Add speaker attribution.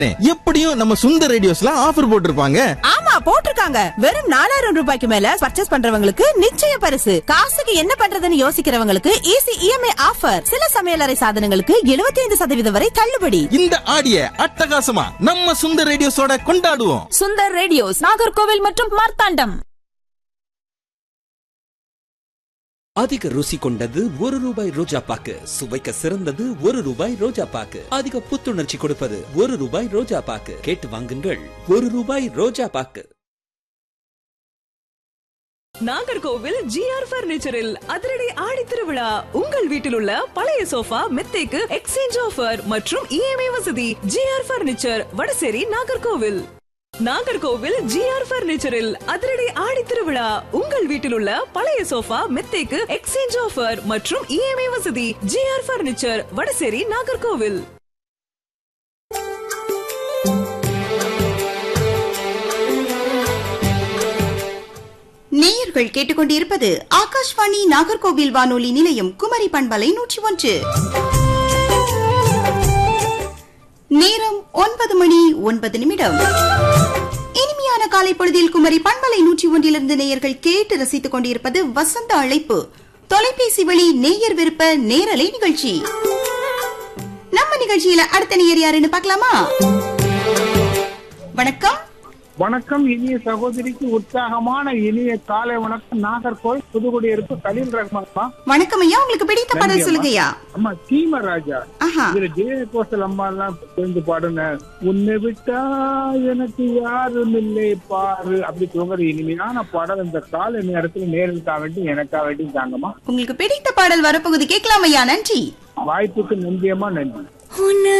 Speaker 1: எப்படியும் நம்ம சுந்தர் ரேடியோஸ்ல ஆஃபர் போட்டிருப்பாங்க
Speaker 2: ஆமா போட்டிருக்காங்க வெறும் நாலாயிரம் ரூபாய்க்கு மேல பர்ச்சேஸ் பண்றவங்களுக்கு நிச்சய பரிசு காசுக்கு என்ன பண்றதுன்னு யோசிக்கிறவங்களுக்கு ஈஸி இஎம்ஐ ஆஃபர் சில சமையலறை சாதனங்களுக்கு 75% சதவீதம் வரை தள்ளுபடி
Speaker 1: இந்த ஆடிய அட்டகாசமா நம்ம சுந்தர் ரேடியோஸோட கொண்டாடுவோம்
Speaker 3: சுந்தர் ரேடியோஸ் நாகர்கோவில் மற்றும் மார்த்தாண்டம்
Speaker 4: அதிக ருசி கொண்டது ஒரு ரூபாய் ரோஜா பாக்கு சுவைக்க சிறந்தது ஒரு ரூபாய் ரோஜா பாக்கு அதிக புத்துணர்ச்சி கொடுப்பது ஒரு ரூபாய் ரோஜா பாக்கு கேட்டு வாங்குங்கள் ஒரு ரூபாய் ரோஜா பாக்கு
Speaker 5: நாகர்கோவில் ஜிஆர் பர்னிச்சரில் அதிரடி ஆடி திருவிழா உங்கள் வீட்டில் உள்ள பழைய சோஃபா மெத்தைக்கு எக்ஸ்சேஞ்ச் ஆஃபர் மற்றும் இஎம்ஐ வசதி GR furniture Vadasery Nagercoil Nagercoil GR பர்னிச்சரில் அதிரடி ஆடி திருவிழா உங்கள் வீட்டில் உள்ள பழைய சோஃபா மெத்தைக்கு எக்ஸ்சேஞ்ச் ஆஃபர் மற்றும் இஎம்ஐ வசதி ஜிஆர் பர்னிச்சர் வடசேரி நாகர்கோவில்
Speaker 6: நேயர்கள் கேட்டுக்கொண்டிருப்பது ஆகாஷ்வாணி நாகர்கோவில் வானொலி நிலையம் குமரி பண்பலை நூற்றி ஒன்று நேரம் ஒன்பது மணி ஒன்பது நிமிடம் இனிமையான காலை பொழுதில் குமரி பண்பலை நூற்றி ஒன்றிலிருந்து நேயர்கள் கேட்டு ரசித்துக் கொண்டிருப்பது வசந்த அழைப்பு தொலைபேசி வழி நேயர் விருப்ப நேரலை நிகழ்ச்சி நம்ம நிகழ்ச்சியில அடுத்த நேயர் யாருன்னு பார்க்கலாமா வணக்கம்
Speaker 7: வணக்கம் இனிய சகோதரிக்கு உற்சாகமான இனிய காலை வணக்கம் நாகர்கோவில் புதுக்குடியிருப்பு கலீல் ரஹ்மான்மா
Speaker 6: வணக்கம் ஐயா உங்களுக்கு பிடித்த பாடல்
Speaker 7: நன்றி,
Speaker 6: சொல்லுங்கய்யா
Speaker 7: அம்மா தீமராஜா
Speaker 6: ஆஹா
Speaker 7: இதுல ஜெய கோசல் அம்மா எல்லாம் சேர்ந்து பாடுன உன்னை விட்டா எனக்கு யாரும் இல்லை பாரு அப்படி தூங்குற இனிமையான பாடல் இந்த காலை நேரத்துல நேருக்கா வேண்டி எனக்கா வேண்டி தாங்கம்மா
Speaker 6: உங்களுக்கு பிடித்த பாடல் வரப்போகுது கேட்கலாம் ஐயா நன்றி
Speaker 7: வாய்ப்புக்கு நன்றியம்மா நன்றி
Speaker 3: உன்னை